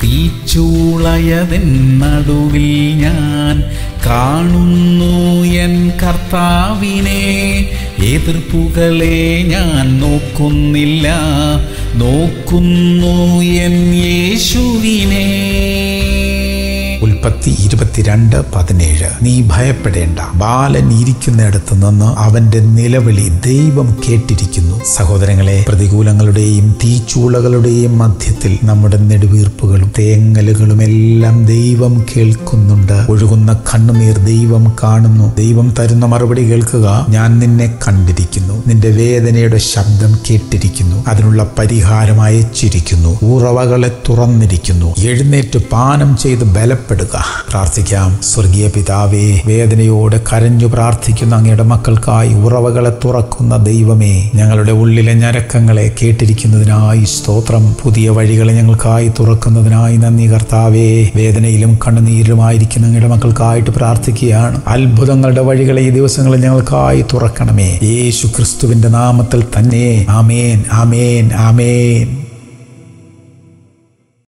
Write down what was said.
തീച്ചൂളയതിൻ നടുവിൽ ഞാൻ കാണുന്നു എൻ കർത്താവിനെ എതിർപ്പുകളെ ഞാൻ നോക്കുന്നില്ല നോക്കുന്നു എൻ യേശുവിനെ ഉൽപ്പത്തി ഇരുപത്തിരണ്ട് പതിനേഴ് നീ ഭയപ്പെടേണ്ട ബാലൻ ഇരിക്കുന്നിടത്ത് നിന്ന് അവന്റെ നിലവിളി ദൈവം കേട്ടിരിക്കുന്നു സഹോദരങ്ങളെ പ്രതികൂലങ്ങളുടെയും തീച്ചൂളകളുടെയും മധ്യത്തിൽ നമ്മുടെ നെടുവീർപ്പുകളും തേങ്ങലുകളും എല്ലാം ദൈവം കേൾക്കുന്നുണ്ട് ഒഴുകുന്ന കണ്ണുനീർ ദൈവം കാണുന്നു ദൈവം തരുന്ന മറുപടി കേൾക്കുക ഞാൻ നിന്നെ കണ്ടിരിക്കുന്നു നിന്റെ വേദനയുടെ ശബ്ദം കേട്ടിരിക്കുന്നു അതിനുള്ള പരിഹാരം അയച്ചിരിക്കുന്നു ഉറവകളെ തുറന്നിരിക്കുന്നു എഴുന്നേറ്റ് പാനം ചെയ്ത് ബലപ്പെടുക പ്രാർത്ഥിക്കാം സ്വർഗീയ പിതാവേ വേദനയോടെ കരഞ്ഞു പ്രാർത്ഥിക്കുന്ന അങ്ങയുടെ മക്കൾക്കായി ഉറവകളെ തുറക്കുന്ന ദൈവമേ ഞങ്ങളുടെ ഉള്ളിലെ ഞരക്കങ്ങളെ കേട്ടിരിക്കുന്നതിനായി സ്തോത്രം പുതിയ വഴികളെ ഞങ്ങൾക്കായി തുറക്കുന്നതിനായി നന്ദി കർത്താവേ വേദനയിലും കണ്ണുനീരിലുമായിരിക്കുന്ന അങ്ങയുടെ മക്കൾക്കായിട്ട് പ്രാർത്ഥിക്കുകയാണ് അത്ഭുതങ്ങളുടെ വഴികളെ ഈ ദിവസങ്ങളിൽ ഞങ്ങൾക്കായി തുറക്കണമേ യേശു ക്രിസ്തുവിന്റെ നാമത്തിൽ തന്നെ ആമേൻ ആമേൻ ആമേൻ